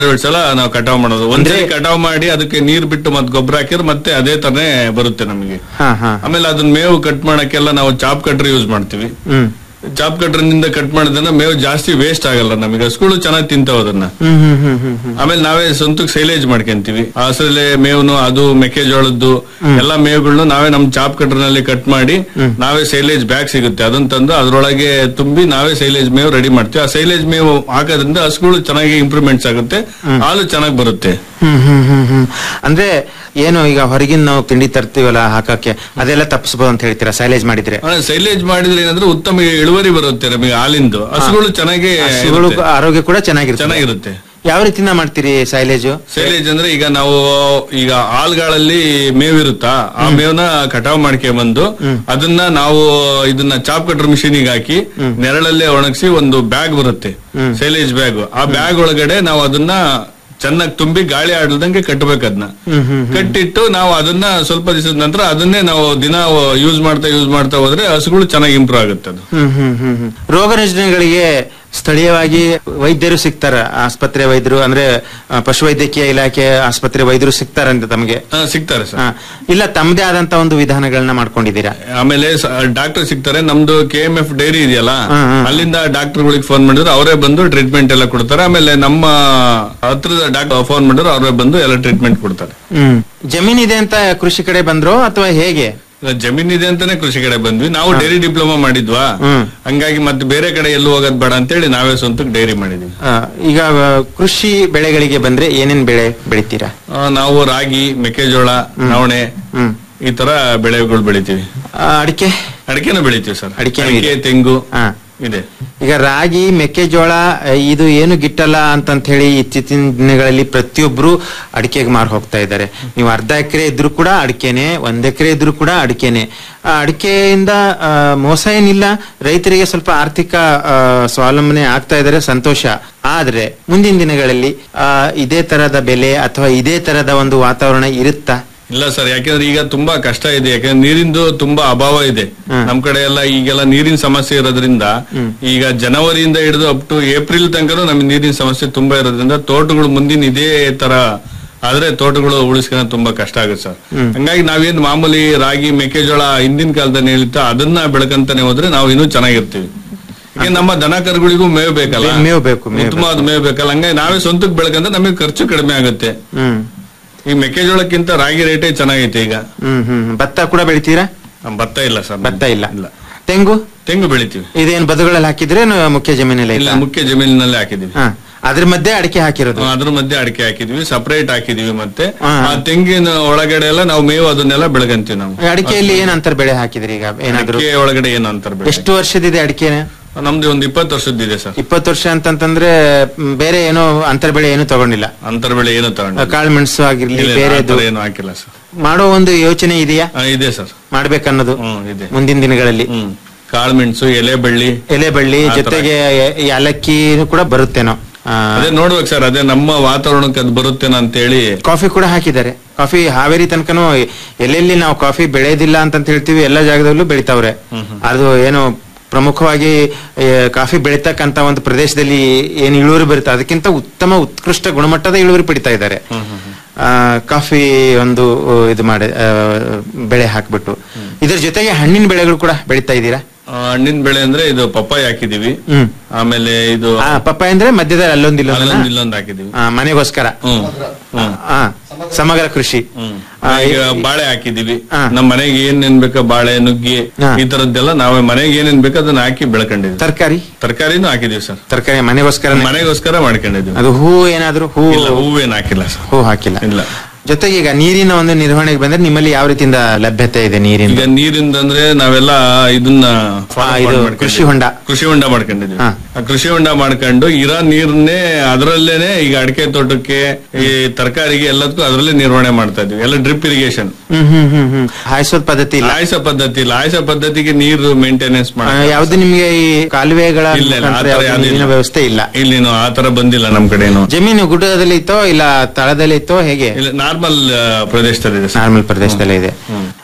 ಎರಡು ಸಲ ನಾವು ಕಟಾವ್ ಮಾಡೋದು ಒಂದ್ಸರಿ ಕಟಾವ್ ಮಾಡಿ ಅದಕ್ಕೆ ನೀರ್ ಬಿಟ್ಟು ಮತ್ತೆ ಗೊಬ್ಬರ ಹಾಕಿದ್ರೆ ಮತ್ತೆ ಅದೇ ತರನೇ ಬರುತ್ತೆ ನಮಗೆ ಹಾ ಹಾ ಆಮೇಲೆ ಅದನ್ನ ಮೇವು ಕಟ್ ಮಾಡಕ್ಕೆಲ್ಲ ನಾವು ಚಾಪ್ ಕಟ್ರ್ ಯೂಸ್ ಮಾಡ್ತೀವಿ ಹ್ಮ್ ಚಾಪ್ ಕಟ್ರನಿಂದ ಕಟ್ ಮಾಡಿದ್ರೆ ಮೇವು ಜಾಸ್ತಿ ವೇಸ್ಟ್ ಆಗಲ್ಲ ನಮಗೆ ಹಸುಗಳು ಚೆನ್ನಾಗಿ ತಿಂತಾವ ಅದನ್ನ ಹ್ಮ್ ಹ್ಮ್ ಹ್ಮ್ ಹ್ಮ್ ಹ್ಮ್ ಆಮೇಲೆ ನಾವೇ ಸ್ವಂತಕ್ಕೆ ಸೈಲೇಜ್ ಮಾಡ್ಕೊಂತೀವಿ ಹಸರಲೆ ಮೇವ್ನು ಅದು ಮೆಕ್ಕೆಜೋಳದ್ದು ಎಲ್ಲಾ ಮೇವುಗಳನ್ನು ನಾವೇ ನಮ್ ಚಾಪ್ ಕಟ್ರನಲ್ಲಿ ಕಟ್ ಮಾಡಿ ನಾವೇ ಸೈಲೇಜ್ ಬ್ಯಾಗ್ ಸಿಗುತ್ತೆ ಅದನ್ನ ತಂದು ಅದ್ರೊಳಗೆ ತುಂಬಿ ನಾವೇ ಸೈಲೇಜ್ ಮೇವು ರೆಡಿ ಮಾಡ್ತೀವಿ ಆ ಸೈಲೇಜ್ ಮೇವು ಹಾಕೋದ್ರಿಂದ ಹಸುಗಳು ಚೆನ್ನಾಗಿ ಇಂಪ್ರೂವ್ಮೆಂಟ್ಸ್ ಆಗುತ್ತೆ ಹಾಲು ಚೆನ್ನಾಗಿ ಬರುತ್ತೆ ಹ್ಮ್ ಹ್ಮ್ ಹ್ಮ್ ಹ್ಮ್ ಅಂದ್ರೆ ಏನು ಈಗ ಹೊರಗಿನ ನಾವು ತಿಂಡಿ ತರ್ತೀವಲ್ಲ ಹಾಕಕ್ಕೆ ಅದೆಲ್ಲ ತಪ್ಪಿಸ್ಬೋದು ಅಂತ ಹೇಳ್ತೀರಾ ಸೈಲೇಜ್ ಮಾಡಿದ್ರೆ ಸೈಲೇಜ್ ಮಾಡಿದ್ರೆ ಏನಂದ್ರೆ ಉತ್ತಮ ಇಳುವರಿ ಬರುತ್ತೆ ನಮಗೆ ಹಾಲಿಂದು ಹಸುಗಳು ಚೆನ್ನಾಗಿ ಹಸುಗಳು ಇರುತ್ತೆ. ಆರೋಗ್ಯ ಕೂಡ ಚೆನ್ನಾಗಿರುತ್ತೆ ಚೆನ್ನಾಗಿರುತ್ತೆ ಯಾವ ರೀತಿನ ಮಾಡ್ತೀರಿ ಸೈಲೇಜು ಸೈಲೇಜ್ ಅಂದ್ರೆ ಈಗ ನಾವು ಈಗ ಆಳ್ಗಳಲ್ಲಿ ಮೇವಿರುತ್ತಾ ಆ ಮೇವನ್ನ ಕಟಾವ್ ಮಾಡ್ಕೆ ಬಂದು ಅದನ್ನ ನಾವು ಇದನ್ನ ಚಾಪ್ ಕಟ್ರ್ ಮಿಷಿನಿಗೆ ಹಾಕಿ ನೆರಳಲ್ಲೇ ಒಣಗಿಸಿ ಒಂದು ಬ್ಯಾಗ್ ಬರುತ್ತೆ ಸೈಲೇಜ್ ಬ್ಯಾಗ್ ಆ ಬ್ಯಾಗ್ ಒಳಗಡೆ ನಾವು ಅದನ್ನ ಚೆನ್ನಾಗಿ ತುಂಬಿ ಗಾಳಿ ಆಡಲ್ದಂಗೆ ಕಟ್ಟಬೇಕು ಅದನ್ನ ಕಟ್ಟಿಟ್ಟು ನಾವು ಅದನ್ನ ಸ್ವಲ್ಪ ದಿವಸದ ನಂತರ ಅದನ್ನೇ ನಾವು ದಿನ ಯೂಸ್ ಮಾಡ್ತಾ ಯೂಸ್ ಮಾಡ್ತಾ ಹೋದ್ರೆ ಹಸುಗಳು ಚೆನ್ನಾಗಿ ಇಂಪ್ರೂವ್ ಆಗುತ್ತೆ ಅದು ಹ್ಮ್ ಹ್ಮ್ ಹ್ಮ್ ಹ್ಮ್ ರೋಗ ರುಜಿನಗಳಿಗೆ ಸ್ಥಳೀಯವಾಗಿ ವೈದ್ಯರು ಸಿಗ್ತಾರ ಆಸ್ಪತ್ರೆ ವೈದ್ಯರು ಅಂದ್ರೆ ಆ, ಪಶುವೈದ್ಯಕೀಯ ಇಲಾಖೆ ಆಸ್ಪತ್ರೆ ವೈದ್ಯರು ಸಿಗ್ತಾರಂತೆ ತಮಗೆ ಹಾ, ಸಿಗ್ತಾರೆ ಸರ್ ಹಾ. ಇಲ್ಲ ತಮ್ಮದೇ ಆದಂತ ಒಂದು ವಿಧಾನಗಳನ್ನ ಮಾಡ್ಕೊಂಡಿದ್ದೀರಾ ಆಮೇಲೆ ಡಾಕ್ಟರ್ ಸಿಗ್ತಾರೆ ನಮ್ದು ಕೆ ಎಂ ಎಫ್ ಡೈರಿ ಇದೆಯಲ್ಲ ಹ್ಮ್, ಹ್ಮ್. ಅಲ್ಲಿಂದ ಡಾಕ್ಟರ್ಗಳಿಗೆ ಫೋನ್ ಮಾಡಿದ್ರೆ ಅವರೇ ಬಂದು ಟ್ರೀಟ್ಮೆಂಟ್ ಎಲ್ಲ ಕೊಡ್ತಾರೆ ಆಮೇಲೆ ನಮ್ಮ ಹತ್ರದ ಡಾಕ್ಟರ್ ಫೋನ್ ಮಾಡಿದ್ರೆ ಅವರೇ ಬಂದು ಎಲ್ಲ ಟ್ರೀಟ್ಮೆಂಟ್ ಕೊಡ್ತಾರೆ ಹ್ಮ್ ಜಮೀನಿದೆ ಅಂತ ಕೃಷಿ ಕಡೆ ಬಂದ್ರು ಅಥವಾ ಹೇಗೆ ಈಗ ಜಮೀನ್ ಇದೆ ಅಂತಾನೆ ಕೃಷಿ ಕಡೆ ಬಂದ್ವಿ ನಾವು ಡೈರಿ ಡಿಪ್ಲೊಮಾ ಮಾಡಿದ್ವಾ ಹ್ಮ್. ಹಂಗಾಗಿ ಮತ್ತೆ ಬೇರೆ ಕಡೆ ಎಲ್ಲೂ ಹೋಗೋದ್ ಬೇಡ ಅಂತೇಳಿ ನಾವೇ ಸ್ವಂತಕ್ಕೆ ಡೈರಿ ಮಾಡಿದ್ವಿ ಆ, ಈಗ ಆ, ಕೃಷಿ ಬೆಳೆಗಳಿಗೆ ಬಂದ್ರೆ ಏನೇನ್ ಬೆಳೆ ಬೆಳಿತೀರಾ ಆ, ನಾವು ರಾಗಿ ಮೆಕ್ಕೆಜೋಳ ನವಣೆ ಹ್ಮ್ ಈ ತರ ಬೆಳೆಗಳು ಬೆಳಿತೀವಿ ಆ, ಅಡಿಕೆ ಅಡಿಕೆನೂ ಬೆಳಿತೀವಿ ಸರ್ ಅಡಿಕೆನೂ ಅಡಿಕೆ ಇದೆ. ತೆಂಗು ಹಾ ಇದೆ ಈಗ ರಾಗಿ ಮೆಕ್ಕೆಜೋಳ ಆ, ಇದು ಏನು ಗಿಟ್ಟಲ್ಲ ಅಂತಂತ ಹೇಳಿ ಇತ್ತೀಚಿನ ದಿನಗಳಲ್ಲಿ ಪ್ರತಿಯೊಬ್ರು ಅಡಿಕೆಗೆ ಮಾರು ಹೋಗ್ತಾ ಇದ್ದಾರೆ ನೀವು ಅರ್ಧ ಎಕರೆ ಇದ್ರೂ ಕೂಡ ಅಡಿಕೆನೆ ಒಂದ್ ಎಕರೆ ಇದ್ರೂ ಕೂಡ ಅಡಿಕೆನೆ ಆ ಅಡಿಕೆಯಿಂದ ಆ, ಮೋಸ ಏನಿಲ್ಲ ರೈತರಿಗೆ ಸ್ವಲ್ಪ ಆರ್ಥಿಕ ಆ, ಸ್ವಾವಲಂಬನೆ ಆಗ್ತಾ ಇದ್ದಾರೆ ಸಂತೋಷ ಆದ್ರೆ ಮುಂದಿನ ದಿನಗಳಲ್ಲಿ ಆ, ಇದೇ ತರದ ಬೆಲೆ ಅಥವಾ ಇದೇ ತರದ ಒಂದು ವಾತಾವರಣ ಇರುತ್ತಾ ಇಲ್ಲ ಸರ್ ಯಾಕಂದ್ರೆ ಈಗ ತುಂಬಾ ಕಷ್ಟ ಇದೆ ಯಾಕಂದ್ರೆ ನೀರಿಂದು ತುಂಬಾ ಅಭಾವ ಇದೆ ನಮ್ ಕಡೆ ಎಲ್ಲ ಈಗೆಲ್ಲ ನೀರಿನ ಸಮಸ್ಯೆ ಇರೋದ್ರಿಂದ ಈಗ ಜನವರಿಯಿಂದ ಹಿಡಿದು ಅಪ್ ಟು ಏಪ್ರಿಲ್ ತನಕನೂ ನಮಗೆ ನೀರಿನ ಸಮಸ್ಯೆ ತುಂಬಾ ಇರೋದ್ರಿಂದ ತೋಟಗಳು ಮುಂದಿನ ಇದೇ ತರ ಆದ್ರೆ ತೋಟಗಳು ಉಳಿಸ್ಕೊಳ್ಳೋದು ತುಂಬಾ ಕಷ್ಟ ಆಗುತ್ತೆ ಸರ್ ಹಂಗಾಗಿ ನಾವೇನ್ ಮಾಮೂಲಿ ರಾಗಿ ಮೆಕ್ಕೆಜೋಳ ಹಿಂದಿನ ಕಾಲದಲ್ಲಿ ಹೇಳಿತ್ತ ಅದನ್ನ ಬೆಳಕಂತಾನೆ ಹೋದ್ರೆ ನಾವು ಇನ್ನೂ ಚೆನ್ನಾಗಿರ್ತೀವಿ ಯಾಕೆ ನಮ್ಮ ದನ ಕರುಗಳಿಗೂ ಮೇವು ಬೇಕಲ್ಲ ಮೇವು ಬೇಕು, ಮೇವು ಉತ್ತಮವಾದ ಮೇವು ಬೇಕಲ್ಲ ಹಂಗಾಗಿ ನಾವೇ ಸ್ವಂತಕ್ಕೆ ಬೆಳಕಂದ್ರೆ ನಮಗೆ ಖರ್ಚು ಕಡಿಮೆ ಆಗುತ್ತೆ ಹ್ಮ್ ಈ ಮೆಕ್ಕೆಜೋಳಕ್ಕಿಂತ ರಾಗಿ ರೇಟೇ ಚೆನ್ನಾಗೈತೆ ಈಗ ಹ್ಮ್ ಹ್ಮ್ ಭತ್ತ ಕೂಡ ಬೆಳಿತೀರಾ ಆ, ಭತ್ತ ಇಲ್ಲ ಸರ್ ಭತ್ತ ಇಲ್ಲ ಇಲ್ಲ ತೆಂಗು ತೆಂಗು ಬೆಳಿತೀವಿ ಇದೇನ್ ಬದುಗಳಲ್ಲಿ ಹಾಕಿದ್ರೆ ಮುಖ್ಯ ಜಮೀನಲ್ಲಿ ಇಲ್ಲ ಮುಖ್ಯ ಜಮೀನಿನಲ್ಲಿ ಹಾಕಿದೀವಿ ಹಾ ಅದ್ರ ಮಧ್ಯೆ ಅಡಿಕೆ ಹಾಕಿರೋದು ಅದ್ರ ಮಧ್ಯೆ ಅಡಿಕೆ ಹಾಕಿದ್ವಿ ಸಪರೇಟ್ ಹಾಕಿದೀವಿ ಮತ್ತೆ ಹಾ. ಆ ತೆಂಗಿನ ಒಳಗಡೆ ಎಲ್ಲ ನಾವು ಮೇವು ಅದನ್ನೆಲ್ಲ ಬೆಳಗಂತೀವಿ ನಾವು ಅಡಿಕೆಯಲ್ಲಿ ಏನ್ ಅಂತರ ಬೆಳೆ ಹಾಕಿದ್ರಿ ಈಗ ಏನಾದ್ರು ಅಡಿಕೆ ಒಳಗಡೆ ಏನು ಅಂತಾರೆ ಬೆಳೆ ಎಷ್ಟು ವರ್ಷದಿದೆ ಅಡಿಕೆ ನಮ್ದು ಒಂದು ಇಪ್ಪತ್ತು ವರ್ಷದ್ದಿದೆ ಸರ್ ಇಪ್ಪತ್ತು ವರ್ಷ ಅಂತಂತಂದ್ರೆ ಮ್, ಬೇರೆ ಏನೋ ಅಂತರ ಬೆಳೆ ಏನು ತಗೊಂಡಿಲ್ಲ ಅಂತರ ಬೆಳೆ ಏನು ತಗೊಂಡು ಕಾಳು ಮೆಣಸು ಆಗಿರ್ಲಿ ಬೇರೆದು ಏನು ಹಾಕಿಲ್ಲ ಸರ್ ಮಾಡೋ ಒಂದು ಯೋಚನೆ ಇದೆಯಾ ಆ, ಇದೆ ಸರ್ ಮಾಡ್ಬೇಕನ್ನೋದು ಹ್ಮ್ ಇದೆ ಮುಂದಿನ ದಿನಗಳಲ್ಲಿ ಹ್ಮ್ ಕಾಳು ಮೆಣಸು ಎಲೆ ಬಳ್ಳಿ ಎಲೆ ಬಳ್ಳಿ ಆ ತರ. ಜೊತೆಗೆ ಈ ಏಲಕ್ಕಿ ಕೂಡ ಬರುತ್ತೇನೋ ಆ, ಅದೇ ನೋಡ್ಬೇಕು ಸರ್ ಅದೇ ನಮ್ಮ ವಾತಾವರಣಕ್ಕೆ ಅದು ಬರುತ್ತೇನೋ ಅಂತೇಳಿ ಕಾಫಿ ಕೂಡ ಹಾಕಿದ್ದಾರೆ ಕಾಫಿ ಹಾವೇರಿ ತನಕನೂ ಎಲ್ಲೆಲ್ಲಿ ನಾವು ಕಾಫಿ ಬೆಳೆಯೋದಿಲ್ಲ ಅಂತ ಹೇಳ್ತೀವಿ ಎಲ್ಲ ಜಾಗದಲ್ಲೂ ಬೆಳಿತಾವ್ರೆ ಅದು ಏನು ಪ್ರಮುಖವಾಗಿ ಏ, ಕಾಫಿ ಬೆಳಿತಕ್ಕಂತ ಒಂದು ಪ್ರದೇಶದಲ್ಲಿ ಏನು ಇಳುವರಿ ಬರುತ್ತೆ ಅದಕ್ಕಿಂತ ಉತ್ತಮ ಉತ್ಕೃಷ್ಟ ಗುಣಮಟ್ಟದ ಇಳುವರಿ ಪಡಿತಾ ಇದ್ದಾರೆ ಆ, ಕಾಫಿ ಒಂದು ಆ, ಇದು ಮಾಡಿ ಆ, ಬೆಳೆ ಹಾಕ್ಬಿಟ್ಟು ಇದ್ರ ಜೊತೆಗೆ ಹಣ್ಣಿನ ಬೆಳೆಗಳು ಕೂಡ ಬೆಳಿತಾ ಇದ್ದೀರಾ ಆ, ಹಣ್ಣಿನ ಬೆಳೆ ಅಂದ್ರೆ ಇದು ಪಪ್ಪಾಯಿ ಹಾಕಿದೀವಿ ಹ್ಮ್ ಆಮೇಲೆ ಇದು ಆ, ಪಪ್ಪಾಯ ಅಂದ್ರೆ ಮಧ್ಯದಲ್ಲಿ ಅಲ್ಲೊಂದು ಇಲ್ಲೊಂದನ್ನ, ಅಲ್ಲೊಂದು ಇಲ್ಲೊಂದು ಹಾಕಿದೀವಿ ಆ, ಮನೆಗೋಸ್ಕರ ಹ್ಮ್ ಹ್ಮ್ ಆ, ಸಮಗ್ರ ಕೃಷಿ ಹ್ಮ್ ಆ, ಈಗ ಬಾಳೆ ಹಾಕಿದೀವಿ ಹಾ. ನಮ್ಮ ಮನೆಗೆ ಏನೇನ್ ಬೇಕೋ ಬಾಳೆ ನುಗ್ಗಿ ಹಾ. ಈ ತರದ್ದೆಲ್ಲ ನಾವೇ ಮನೆಗೆ ಏನೇನ್ ಬೇಕೋ ಅದನ್ನ ಹಾಕಿ ಬೆಳ್ಕೊಂಡಿದ್ವಿ ತರಕಾರಿ ತರಕಾರಿನೂ ಹಾಕಿದೀವಿ ಸರ್ ತರಕಾರಿ ಮನೆಗೋಸ್ಕರ ಮನೆಗೋಸ್ಕರ ಮಾಡ್ಕೊಂಡಿದ್ವಿ ಅದು ಹೂ ಏನಾದ್ರು ಹೂ ಇಲ್ಲ ಹೂವೇನ್ ಹಾಕಿಲ್ಲ ಸರ್ ಹೂ ಹಾಕಿಲ್ಲ ಇಲ್ಲ ಜೊತೆಗೆ ಈಗ ನೀರಿನ ಒಂದು ನಿರ್ವಹಣೆಗೆ ಬಂದ್ರೆ ನಿಮ್ಮಲ್ಲಿ ಯಾವ ರೀತಿಯಿಂದ ಲಭ್ಯತೆ ಇದೆ ನೀರಿನ ಈಗ ನೀರಿಂದ ಅಂದ್ರೆ ನಾವೆಲ್ಲ ಇದನ್ನ follow ಆ, ಇದು ಮಾಡ್ಕೊಂಡಿದ್ವಿ. ಕೃಷಿ ಹೊಂಡ. ಕೃಷಿ ಹೊಂಡ ಮಾಡ್ಕೊಂಡಿದ್ವಿ ಹಾ. ಆ ಕೃಷಿ ಹೊಂಡ ಮಾಡ್ಕೊಂಡು ಇರೋ ನೀರನ್ನೇ ಅದರಲ್ಲೇನೆ ಈಗ ಅಡಿಕೆ ತೋಟಕ್ಕೆ ಈ ತರಕಾರಿಗೆ ಎಲ್ಲದಕ್ಕೂ ಅದರಲ್ಲೇ ನಿರ್ವಹಣೆ ಮಾಡ್ತಾ ಇದ್ವಿ ಎಲ್ಲ ಡ್ರಿಪ್ ಇರಿಗೇಷನ್ ಹ್ಮ್ ಹ್ಮ್ ಹ್ಮ್ ಹ್ಮ್ ಹಾಯಿಸೋದ್ ಪದ್ಧತಿ ಇಲ್ಲ ಲಾಯಸ ಪದ್ಧತಿ ಲಾಯಸ ಪದ್ಧತಿಗೆ ನೀರು ಮೇಂಟೆನೆನ್ಸ್ ಆ, ಮಾಡಿ ಯಾವ್ದು ನಿಮ್ಗೆ ಈ ಕಾಲುವೆಗಳ ಇಲ್ಲ, ಇಲ್ಲ, ಆ ಮುಖಾಂತರ ತರ ಯಾವ್ದು ಯಾವ್ದು ನೀರಿನ ಇಲ್ಲ. ವ್ಯವಸ್ಥೆ ಇಲ್ಲ ಇಲ್ಲಿನು ಆ ತರ ಬಂದಿಲ್ಲ ನಮ್ ಕಡೆನು ಜಮೀನು ಗುಡ್ಡದಲ್ಲಿ ಇತ್ತೋ ಇಲ್ಲ ತಳದಲ್ಲಿ ಇತ್ತೋ ಹೇಗೆ ಇಲ್ಲ ನಾರ್ಮಲ್ ಪ್ರದೇಶದಲ್ಲಿದೆ ಸರ್ ನಾರ್ಮಲ್ ಪ್ರದೇಶದಲ್ಲೇ ಇದೆ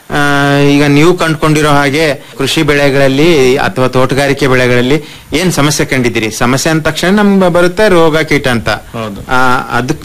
ಆ, ಈಗ ನೀವು ಕಂಡುಕೊಂಡಿರೋ ಹಾಗೆ ಕೃಷಿ ಬೆಳೆಗಳಲ್ಲಿ ಅಥವಾ ತೋಟಗಾರಿಕೆ ಬೆಳೆಗಳಲ್ಲಿ ಏನ್ ಸಮಸ್ಯೆ ಕಂಡಿದ್ದೀರಿ ಸಮಸ್ಯೆ ಅಂದ ತಕ್ಷಣ ನಮ್ಗೆ ಬರುತ್ತೆ ರೋಗ ಕೀಟ ಅಂತ ಹೌದು. ಆ, ಅದಕ್